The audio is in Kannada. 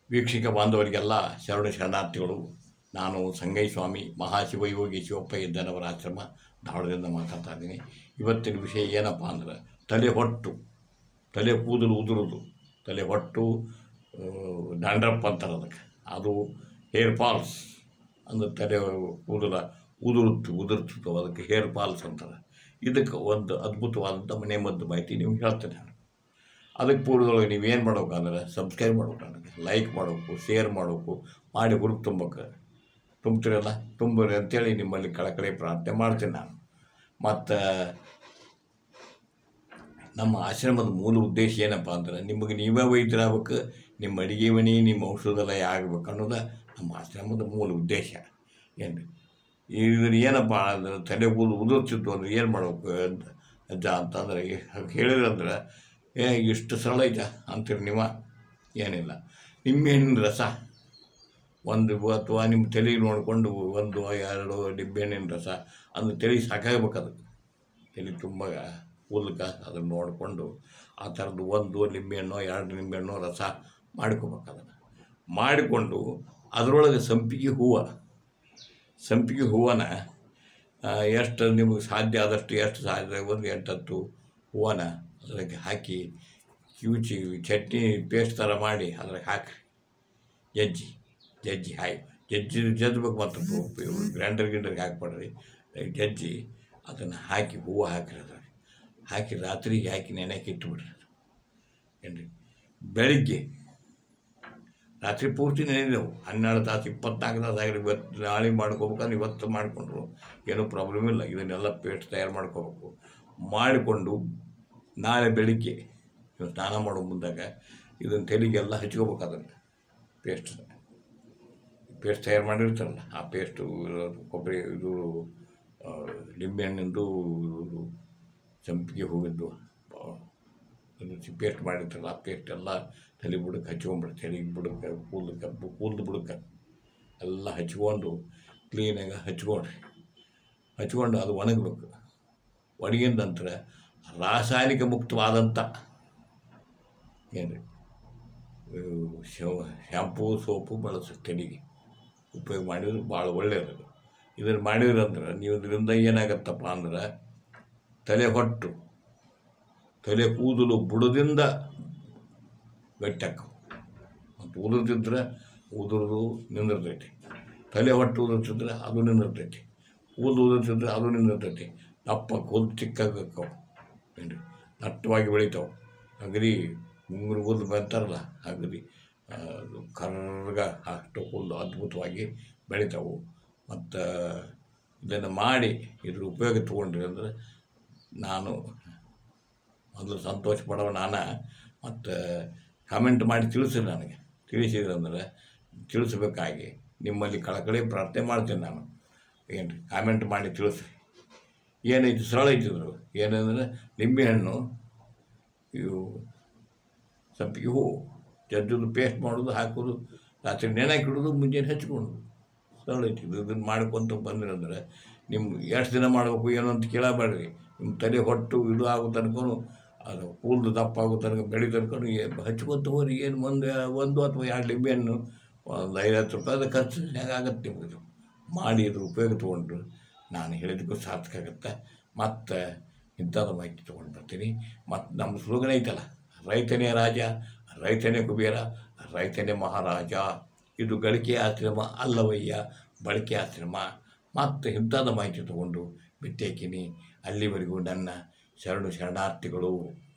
ವೀಕ್ಷಕ ಬಾಂಧವರಿಗೆಲ್ಲ ಶರಣ ಶರಣಾರ್ಥಿಗಳು ನಾನು ಸಂಗಯ್ಯ ಸ್ವಾಮಿ ಮಹಾಶಿವಯೋಗಿ ಶಿವಪ್ಪ ಇದ್ದನವರ ಆಶ್ರಮ ಧಾರವಾಡದಿಂದ ಮಾತಾಡ್ತಾ ಇದ್ದೀನಿ ಇವತ್ತಿನ ವಿಷಯ ಏನಪ್ಪ ಅಂದ್ರೆ ತಲೆ ಹೊಟ್ಟು ತಲೆ ಕೂದಲು ಉದುರುದು ತಲೆ ಹೊಟ್ಟು ಡ್ಯಾಂಡ್ರಪ್ ಅಂತಾರೆ ಅದಕ್ಕೆ ಅದು ಹೇರ್ ಫಾಲ್ಸ್ ಅಂದ್ರೆ ತಲೆ ಕೂದಲ ಉದುರುತ್ತು ಉದುರುತ್ತು ಅದಕ್ಕೆ ಹೇರ್ ಫಾಲ್ಸ್ ಅಂತಾರೆ ಇದಕ್ಕೆ ಒಂದು ಅದ್ಭುತವಾದಂಥ ಮನೆ ಮದ್ದು ಮಾಹಿತಿ ನೀವು ಹೇಳ್ತೇನೆ ನಾನು ಅದಕ್ಕೆ ಪೂರ್ವದೊಳಗೆ ನೀವು ಏನು ಮಾಡ್ಬೇಕು ಅಂದ್ರೆ ಸಬ್ಸ್ಕ್ರೈಬ್ ಮಾಡ್ಬೇಕು ನನಗೆ ಲೈಕ್ ಮಾಡಬೇಕು ಶೇರ್ ಮಾಡಬೇಕು ಮಾಡಿ ಹುರುಪು ತುಂಬಕ್ಕೆ ತುಂಬ್ತೀರಲ್ಲ ತುಂಬ್ರಿ ಅಂತೇಳಿ ನಿಮ್ಮಲ್ಲಿ ಕಳಕಳಿ ಪ್ರಾರ್ಥನೆ ಮಾಡ್ತೀನಿ ನಾನು ಮತ್ತು ನಮ್ಮ ಆಶ್ರಮದ ಮೂಲ ಉದ್ದೇಶ ಏನಪ್ಪ ಅಂದ್ರೆ ನಿಮಗೆ ನೀವೇ ವೈದ್ಯರಾಗಬೇಕು ನಿಮ್ಮ ಅಡಿಗೆ ಮನೆ ನಿಮ್ಮ ಔಷಧಾಲಯ ಆಗ್ಬೇಕು ಅನ್ನೋದು ನಮ್ಮ ಆಶ್ರಮದ ಮೂಲ ಉದ್ದೇಶ ಏನು ಇದ್ರ ಏನಪ್ಪ ಅಂದ್ರೆ ತಲೆ ಕೂದಲು ಉದುರ್ತಿತ್ತು ಅಂದ್ರೆ ಏನು ಮಾಡ್ಬೇಕು ಅಂತ ಅಜ್ಜ ಅಂತಂದ್ರೆ ಹೇಳಿದ್ರಂದ್ರೆ ಏ ಇಷ್ಟು ಸರಳ ಐತ ಅಂತೀರಿ ನೀವು ಏನಿಲ್ಲ ನಿಂಬೆಹಣ್ಣಿನ ರಸ ಒಂದು ಅಥವಾ ನಿಮ್ಮ ತಲೆ ನೋಡಿಕೊಂಡು ಒಂದು ಎರಡು ನಿಂಬೆಹಣ್ಣಿನ ರಸ ಅಂದ್ರೆ ತಲೆ ಸಾಕಾಗ್ಬೇಕು ಅದಕ್ಕೆ ತಲೆ ತುಂಬ ಕೂದಲಕ್ಕೆ ಅದನ್ನು ನೋಡಿಕೊಂಡು ಆ ಥರದ್ದು ಒಂದು ನಿಂಬೆಹಣ್ಣು ಎರಡು ನಿಂಬೆಹಣ್ಣು ರಸ ಮಾಡ್ಕೋಬೇಕು ಅದನ್ನು ಮಾಡಿಕೊಂಡು ಅದರೊಳಗೆ ಸಂಪಿಗೆ ಹೂವು ಸಂಪಿಗೆ ಹೂವನ ಆ, ಎಷ್ಟು ನಿಮಗೆ ಸಾಧ್ಯ ಆದಷ್ಟು ಎಷ್ಟು ಸಾಧ್ಯ ಒಂದು ಎಂಟತ್ತು ಹೂವನ ಅದ್ರಾಗೆ ಹಾಕಿ ಕಿವುಚಿ ಚಟ್ನಿ ಪೇಸ್ಟ್ ಥರ ಮಾಡಿ ಅದ್ರಾಗೆ ಹಾಕಿ ಜಜ್ಜಿ ಜಜ್ಜಿ ಹಾಕಿ ಜಜ್ಜಿ ಜಜ್ಬೇಕು ಮತ್ತು ಗ್ರೈಂಡರ್ ಗಿಂಡರ್ಗೆ ಹಾಕ್ಬೇಡ್ರಿ ಜಜ್ಜಿ ಅದನ್ನು ಹಾಕಿ ಹೂವು ಹಾಕಿರಿ ಅದ್ರಾಗೆ ಹಾಕಿ ರಾತ್ರಿಗೆ ಹಾಕಿ ನೆನೆಕ್ಕೆ ಇಟ್ಬಿಡ್ರಿ ಏನ್ರಿ ಬೆಳಿಗ್ಗೆ ರಾತ್ರಿ ಪೂರ್ತಿ ನೆನೆದೆವು ಹನ್ನೆರಡು ತಾಸು ಇಪ್ಪತ್ನಾಲ್ಕು ತಾಸು ಆಗಿರಿ ಇವತ್ತು ನಾಳೆ ಮಾಡ್ಕೋಬೇಕಂದ್ರೆ ಇವತ್ತು ಮಾಡಿಕೊಂಡ್ರು ಏನೂ ಪ್ರಾಬ್ಲಮ್ ಇಲ್ಲ ಇದನ್ನೆಲ್ಲ ಪೇಸ್ಟ್ ತಯಾರು ಮಾಡ್ಕೋಬೇಕು ಮಾಡಿಕೊಂಡು ನಾಳೆ ಬೆಳಿಗ್ಗೆ ನೀವು ಸ್ನಾನ ಮಾಡೋ ಮುಂದಾಗ ಇದನ್ನು ತಲೆಗೆಲ್ಲ ಹಚ್ಕೋಬೇಕು ಅದನ್ನು ಪೇಸ್ಟ್ ಪೇಸ್ಟ್ ತಯಾರು ಮಾಡಿರ್ತಾರಲ್ಲ ಆ ಪೇಸ್ಟು ಕೊಬ್ಬರಿ ಇದು ಆ, ಲಿಂಬೆಹಣ್ಣಿಂದು ಇದು ಸಂಪಿಗೆ ಹೂವಿಂದು ಆ, ಇದು ಪೇಸ್ಟ್ ಮಾಡಿರ್ತಾರಲ್ಲ ಆ ಪೇಸ್ಟ್ ಎಲ್ಲ ತಲೆ ಬುಡಕ್ಕೆ ಹಚ್ಕೊಂಡ್ಬಿಡು ತಲೆ ಬುಡಕ್ಕೆ ಕೂದಲಕ್ಕೆ ಕೂದಲು ಬುಡಕ್ಕೆ ಎಲ್ಲ ಹಚ್ಕೊಂಡು ಕ್ಲೀನಾಗಿ ಹಚ್ಕೊಂಡ್ರಿ ಹಚ್ಕೊಂಡು ಅದು ಒಣಗಬೇಕು ಒಣಗಿದ ನಂತರ ರಾಸಾಯನಿಕ ಮುಕ್ತವಾದಂಥ ಏನು ಶ್ಯಾಂಪೂ ಸೋಪು ಬಳಸಿ ತಲೆಗೆ ಉಪಯೋಗ ಮಾಡಿದ್ರೆ ಭಾಳ ಒಳ್ಳೆಯದು ಇದನ್ನು ಮಾಡಿದ್ರಂದ್ರೆ ನೀವು ಇದರಿಂದ ಏನಾಗತ್ತಪ್ಪ ಅಂದ್ರೆ ತಲೆ ಹೊಟ್ಟು ತಲೆ ಕೂದಲು ಬುಡದಿಂದ ಗಟ್ಟಾಕವು ಮತ್ತು ಉದುರ್ತಿದ್ರೆ ಉದುರು ನಿಂದಿರ್ತೈತಿ ತಲೆ ಹೊಟ್ಟು ಉದುರ್ತಿದ್ರೆ ಅದು ನಿಂದಿರ್ತೈತಿ ಕೂದಲು ಉದುರ್ತಿದ್ರೆ ಅದು ನಿಂದಿರ್ತೈತಿ ದಪ್ಪ ಕೂದಲು ಚಿಕ್ಕಾಗಕ್ಕವು ಏನು ದಟ್ಟವಾಗಿ ಬೆಳಿತಾವೆ ಅಗದಿ ಮುಂಗುರು ಕೂದಲು ಬಂತಾರಲ್ಲ ಅಗದಿ ಆ, ಅದು ಕರ್ರಗ ಅಷ್ಟು ಕೂದಲು ಅದ್ಭುತವಾಗಿ ಬೆಳಿತಾವು ಮತ್ತು ಇದನ್ನು ಮಾಡಿ ಇದ್ರ ಉಪಯೋಗ ತೊಗೊಂಡ್ರಿ ಅಂದರೆ ನಾನು ಮೊದಲು ಸಂತೋಷ ಪಡೋ ನಾನು ಮತ್ತು ಕಾಮೆಂಟ್ ಮಾಡಿ ತಿಳಿಸಿ ನನಗೆ ತಿಳಿಸಿದ್ರಂದ್ರೆ ತಿಳಿಸ್ಬೇಕಾಗಿ ನಿಮ್ಮಲ್ಲಿ ಕಳಕಳಿ ಪ್ರಾರ್ಥನೆ ಮಾಡ್ತೀನಿ ನಾನು ಏನು ರೀ ಕಾಮೆಂಟ್ ಮಾಡಿ ತಿಳಿಸಿ ಏನೈತಿ ಸರಳ ಐತಿದ್ರು ಏನಂದ್ರೆ ನಿಂಬೆಹಣ್ಣು ಇವು ಸಂಪಿಗೆ ಹೂವು ಜಜ್ಜೋದು ಪೇಸ್ಟ್ ಮಾಡೋದು ಹಾಕೋದು ರಾತ್ರಿ ನೆನೆಕಿಡೋದು ಮುಂಜಾನೆ ಹಚ್ಕೊಳ್ಳೋದು ಸರಳ ಐತಿ ಇದು ಇದನ್ನು ಮಾಡ್ಕೊತ ಬಂದಿರಂದ್ರೆ ನಿಮ್ಮ ಎಷ್ಟು ದಿನ ಮಾಡಬೇಕು ಏನೋ ಅಂತ ಕೇಳಬೇಡ್ರಿ ನಿಮ್ಮ ತಲೆ ಹೊಟ್ಟು ಇದು ಆಗೋ ತನಕ ಅದು ಕೂದಲು ದಪ್ಪ ಆಗೋ ತನಕ ಬೆಳಿ ತನಕ ಹಚ್ಕೊತ ಹೋರಿ ಏನು ಒಂದು ಒಂದು ಅಥವಾ ಎರಡು ಲಿಂಬೆಹಣ್ಣು ಒಂದು ಐವತ್ತು ರೂಪಾಯಿದ ಖರ್ಚು ಹೇಗಾಗತ್ತೆ ನಿಮಗೆ ಇದು. ಮಾಡಿ ಇದ್ರ ಉಪಯೋಗ ತೊಗೊಂಡ್ರು ನಾನು ಹೇಳಿದಕ್ಕೂ ಸಾರ್ಥಕ ಆಗುತ್ತೆ ಮತ್ತು ಇಂಥದ್ದು ಮಾಹಿತಿ ತೊಗೊಂಡು ಬರ್ತೀನಿ ಮತ್ತು ನಮ್ಮ ಸ್ಲೋಗನ್ ಐತಲ್ಲ ರೈತನೇ ರಾಜ ರೈತನೇ ಕುಬೇರ ರೈತನೇ ಮಹಾರಾಜ ಇದು ಗಳಿಕೆ ಆಶ್ರಮ ಅಲ್ಲವಯ್ಯ ಬಳಕೆ ಆಶ್ರಮ ಮತ್ತು ಇಂಥದ್ದು ಮಾಹಿತಿ ತೊಗೊಂಡು ಬಿಟ್ಟೇಕಿನಿ ಅಲ್ಲಿವರೆಗೂ ನನ್ನ ಶರಣು ಶರಣಾರ್ಥಿಗಳು